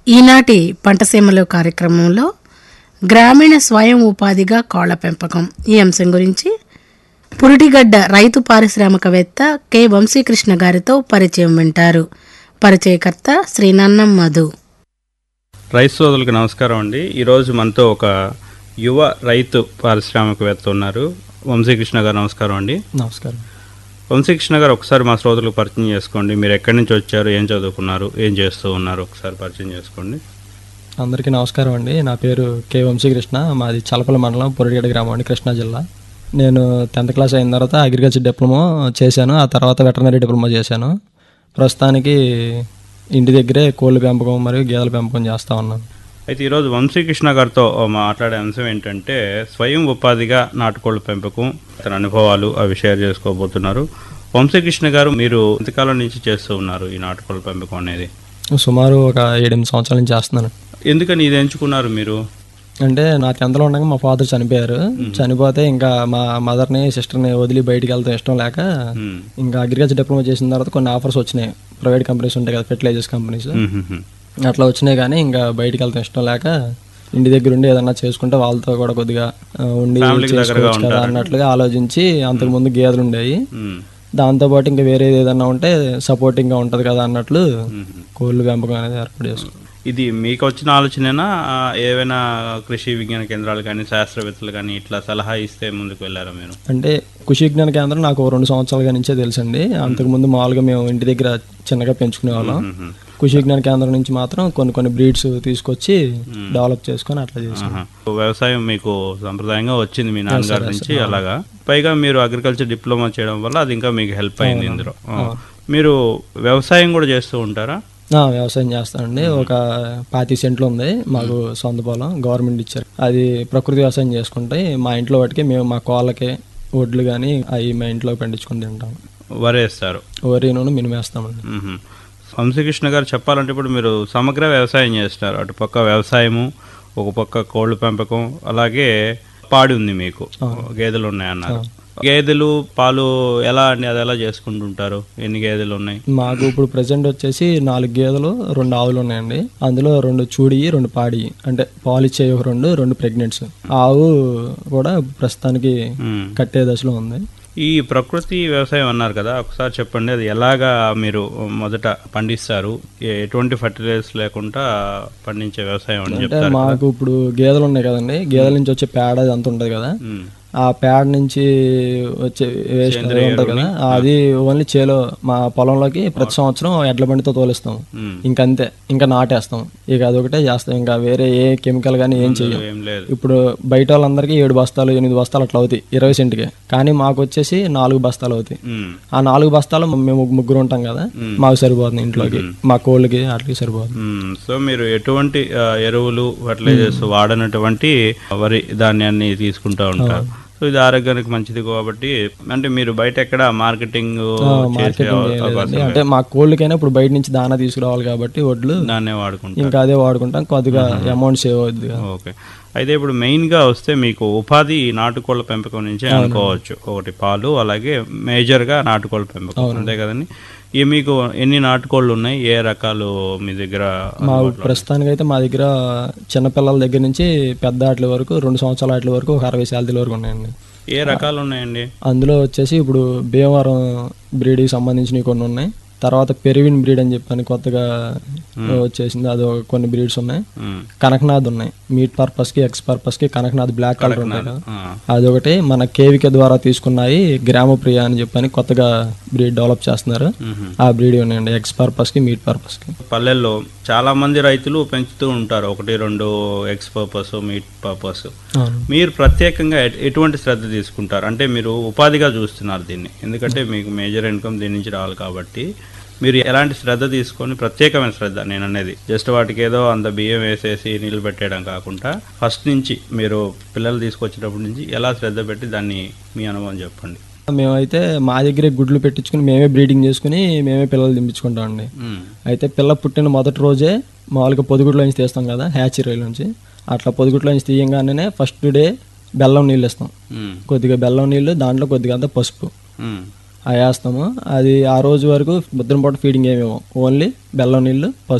ఈనాటి పంటసీమలు కార్యక్రమంలో గ్రామీణ స్వయం ఉపాధిగా కోళ్ల పెంపకం ఈ అంశం గురించి పురిటిగడ్డ రైతు పారిశ్రామికవేత్త కె వంశీకృష్ణ గారితో పరిచయం వింటారు పరిచయకర్త శ్రీ నన్నం మధు రైతు సోదరులకు నమస్కారం అండి ఈరోజు మనతో ఒక యువ రైతు పారిశ్రామికవేత్త ఉన్నారు వంశీకృష్ణ గారు నమస్కారం అండి నమస్కారం వంశీకృష్ణ గారు ఒకసారి మా శ్రోతలకు పరిచయం చేసుకోండి మీరు ఎక్కడి నుంచి వచ్చారు ఏం చదువుకున్నారు ఏం చేస్తూ ఉన్నారు ఒకసారి పరిచయం చేసుకోండి అందరికీ నమస్కారం అండి నా పేరు కె వంశీకృష్ణ మాది చలపల మండలం పొరిగడ గ్రామం అండి కృష్ణా జిల్లా నేను టెన్త్ క్లాస్ అయిన తర్వాత అగ్రికల్చర్ డిప్లొమా చేశాను ఆ తర్వాత వెటర్నరీ డిప్లొమా చేశాను ప్రస్తుతానికి ఇంటి దగ్గరే కోళ్ళ పెంపకం మరియు గేదెల పెంపకం చేస్తా ఉన్నాను అయితే ఈరోజు వంశీకృష్ణ గారితో మాట్లాడే అంశం ఏంటంటే స్వయం ఉపాధిగా నాటుకోళ్ళ పెంపకం తన అనుభవాలు అవి షేర్ చేసుకోబోతున్నారు వంశీకృష్ణ గారు మీరు ఎంతకాలం నుంచి చేస్తూ ఉన్నారు ఈ నాటుకోళ్ళ పెంపకం అనేది సుమారు ఒక ఏడెనిమిది సంవత్సరాల నుంచి చేస్తున్నాను ఎందుకని ఇది ఎంచుకున్నారు మీరు అంటే నా టెన్త్లో ఉండగా మా ఫాదర్ చనిపోయారు చనిపోతే ఇంకా మా మదర్ని సిస్టర్ని వదిలి బయటికి వెళ్తాం ఇష్టం లేక మ్మ్. ఇంకా అగ్రికల్చర్ డిప్లొమా చేసిన తర్వాత కొన్ని ఆఫర్స్ వచ్చినాయి ప్రైవేట్ కంపెనీస్ ఉంటాయి కదా ఫెర్టిలైజర్స్ కంపెనీస్ మ్మ్. అట్లా వచ్చినాయి కానీ ఇంకా బయటికి వెళ్తాం ఇష్టం లేక ఇంటి దగ్గర ఉండి ఏదన్నా చేసుకుంటే వాళ్ళతో కూడా కొద్దిగా ఆ, ఉండి Family కి దగ్గరగా చేసుకోవచ్చు కదా అన్నట్లుగా ఆలోచించి అంతకుముందు గేదెలు ఉండేవి మ్మ్. దాంతోపాటు ఇంకా వేరే ఏదైనా ఉంటే సపోర్టింగ్గా ఉంటుంది కదా అన్నట్లు కోళ్ళు పెంపకం అనేది ఏర్పాటు చేసుకున్నాం ఇది మీకు వచ్చిన ఆలోచనేనా ఆ, ఏవైనా కృషి విజ్ఞాన కేంద్రాలు కానీ శాస్త్రవేత్తలు కానీ ఇట్లా సలహా ఇస్తే ముందుకు వెళ్ళారా మీరు అంటే కృషి విజ్ఞాన కేంద్రం నాకు ఓ రెండు సంవత్సరాలుగా నుంచే తెలుసండి అంతకుముందు మామూలుగా మేము ఇంటి దగ్గర చిన్నగా పెంచుకునే వాళ్ళం మ్మ్. కృషి విజ్ఞాన కేంద్రం నుంచి మాత్రం కొన్ని కొన్ని బ్రీడ్స్ తీసుకొచ్చి డెవలప్ చేసుకొని అట్లా చేసాం ఆహా. వ్యవసాయం మీకు సంప్రదాయంగా వచ్చింది మీ నాన్నగారి నుంచి అలాగా పైగా మీరు అగ్రికల్చర్ డిప్లొమా చేయడం వల్ల అది ఇంకా మీకు హెల్ప్ అయింది ఇందులో ఆ. మీరు వ్యవసాయం కూడా చేస్తూ ఉంటారా ఆ, వ్యవసాయం చేస్తానండి ఒక పాతి సెంట్లు ఉంది మాకు సొంత పొలం గవర్నమెంట్ ఇచ్చారు అది ప్రకృతి వ్యవసాయం చేసుకుంటే మా ఇంట్లో వాటికి మేము మా కోళ్ళకి వడ్లు కానీ అవి మా ఇంట్లో పండించుకొని తింటాం వరేస్తారు వరి నూనె మినిమం వేస్తామండి మ్మ్. వంశీకృష్ణ గారు చెప్పాలంటే ఇప్పుడు మీరు సమగ్ర వ్యవసాయం చేస్తున్నారు అటు పక్క వ్యవసాయము ఒక పక్క కోళ్ళు పెంపకం అలాగే పాడి ఉంది మీకు గేదెలు ఉన్నాయన్నారు గేదెలు పాలు ఎలా అండి అది ఎలా చేసుకుంటుంటారు ఎన్ని గేదెలు ఉన్నాయి మాకు ఇప్పుడు ప్రజెంట్ వచ్చేసి నాలుగు గేదెలు రెండు ఆవులు ఉన్నాయండి అందులో రెండు చూడి రెండు పాడి అంటే పాలు ఇచ్చే ఒక రెండు రెండు ప్రెగ్నెంట్స్ ఆవు కూడా ప్రస్తుతానికి మ్మ్. కట్టే దశలో ఉంది ఈ ప్రకృతి వ్యవసాయం అన్నారు కదా ఒకసారి చెప్పండి అది ఎలాగా మీరు మొదట పండిస్తారు ఏ- ఎటువంటి ఫర్టిలైజర్స్ లేకుండా పండించే వ్యవసాయం అని అంటే చెప్తారు మాకు ఇప్పుడు గేదెలు ఉన్నాయి కదండి గేదెల నుంచి వచ్చే పేడ అది అంత ఉంటుంది కదా మ్మ్. ఆ ప్యాడ్ నుంచి వచ్చే వేస్ట్ అది ఉంటుంది కదా అది ఓన్లీ చేలో మా పొలంలోకి ప్రతి సంవత్సరం ఎడ్ల బండితో తోలిస్తాం మ్మ్. ఇంకంతే ఇంకా నాటేస్తాం ఇక అదొకటే చేస్తాం ఇంకా వేరే ఏ కెమికల్ కానీ ఏం చెయ్యం ఏం లేదు ఇప్పుడు బయట వాళ్ళందరికీ ఏడు బస్తాలు ఎనిమిది బస్తాలు అట్లా అవుతాయి ఇరవై సెంట్కి కానీ మాకు వచ్చేసి నాలుగు బస్తాలు అవుతాయి మ్మ్. ఆ నాలుగు బస్తాలు మేము ముగ్గురు ఉంటాం కదా మాకు సరిపోతుంది ఇంట్లోకి మా కోళ్ళకి వాటికి సరిపోతుంది మ్మ్. సో మీరు ఎటువంటి ఆ, ఎరువులు ఫర్టిలైజర్స్ వాడనటువంటి వరి ధాన్యాన్ని తీసుకుంటూ ఉంటారు సో ఇది ఆరోగ్యానికి మంచిది కాబట్టి అంటే మీరు బయట ఎక్కడ మార్కెటింగ్ చేసే మార్కెటింగ్ ఏం అవకాశం లేదండి అంటే మా కోళ్ళకైనా ఇప్పుడు బయట నుంచి దానా తీసుకురావాలి కాబట్టి వడ్లు దాన్నే వాడుకుంటారు ఇంకా అదే వాడుకుంటాం కొద్దిగా అమౌంట్ సేవ్ అవుద్ది కదా. ఓకే అయితే ఇప్పుడు మెయిన్గా వస్తే మీకు ఉపాధి ఈ నాటుకోళ్ల పెంపకం నుంచే అనుకోవచ్చు ఒకటి పాలు అలాగే మేజర్గా నాటుకోళ్ల పెంపకం అంతే కదండి ఈ మీకు ఎన్ని నాటుకోళ్ళు ఉన్నాయి ఏ రకాలు మీ దగ్గర మా ప్రస్తుతానికి అయితే మా దగ్గర చిన్నపిల్లల దగ్గర నుంచి పెద్ద ఆటల వరకు రెండు సంవత్సరాల ఆటల వరకు ఒక అరవై శాలరీల వరకు ఉన్నాయండి ఏ రకాలు ఉన్నాయండి అందులో వచ్చేసి ఇప్పుడు భీమవరం బ్రీడ్కి సంబంధించినవి కొన్ని ఉన్నాయి తర్వాత పెరివిన్ బ్రీడ్ అని చెప్పని కొత్తగా వచ్చేసింది అది ఒక కొన్ని బ్రీడ్స్ ఉన్నాయి మ్మ్. కనకనాథ్ ఉన్నాయి మీట్ పర్పస్ కి ఎక్స్ పర్పస్ కి కనకనాథ్ బ్లాక్ కలర్ ఉంటాయి కదా ఆ. అదొకటి మన కేవిక ద్వారా తీసుకున్నాయి గ్రామప్రియ అని చెప్పని కొత్తగా బ్రీడ్ డెవలప్ చేస్తున్నారు మ్మ్. ఆ బ్రీడ్ ఉన్నాయండి ఎక్స్ పర్పస్ కి మీట్ పర్పస్ కి పల్లెల్లో చాలా మంది రైతులు పెంచుతూ ఉంటారు ఒకటి రెండు ఎక్స్ పర్పస్ మీట్ పర్పస్ అవును మీరు ప్రత్యేకంగా ఎట్- ఎటువంటి శ్రద్ధ తీసుకుంటారు అంటే మీరు ఉపాధిగా చూస్తున్నారు దీన్ని ఎందుకంటే మీకు మేజర్ ఇన్కమ్ దీని నుంచి రావాలి కాబట్టి మీరు ఎలాంటి శ్రద్ధ తీసుకొని ప్రత్యేకమైన శ్రద్ధ నేను అనేది జస్ట్ వాటికి ఏదో అంత బియ్యం వేసేసి నీళ్ళు పెట్టేయడం కాకుండా ఫస్ట్ నుంచి మీరు పిల్లలు తీసుకొచ్చేటప్పటి నుంచి ఎలా శ్రద్ధ పెట్టి దాన్ని మీ అనుభవం చెప్పండి మేమైతే మా దగ్గరే గుడ్లు పెట్టించుకుని మేమే బ్రీడింగ్ చేసుకుని మేమే పిల్లలు దింపించుకుంటామండి మ్మ్. అయితే పిల్ల పుట్టిన మొదటి రోజే మామూలుగా పొదుగుట్లో నుంచి తీస్తాం కదా హ్యాచరీ నుంచి అట్లా పొదుగుట్లో నుంచి తీయంగానే ఫస్ట్ డే బెల్లం నీళ్ళు ఇస్తాం మ్మ్. కొద్దిగా బెల్లం నీళ్ళు దాంట్లో కొద్దిగా అంతా పసుపు మ్మ్. అవి వేస్తాము అది ఆ రోజు వరకు ముద్రం పూట ఫీడింగ్ ఏమేమో ఓన్లీ బెల్లం నీళ్ళు పసుపు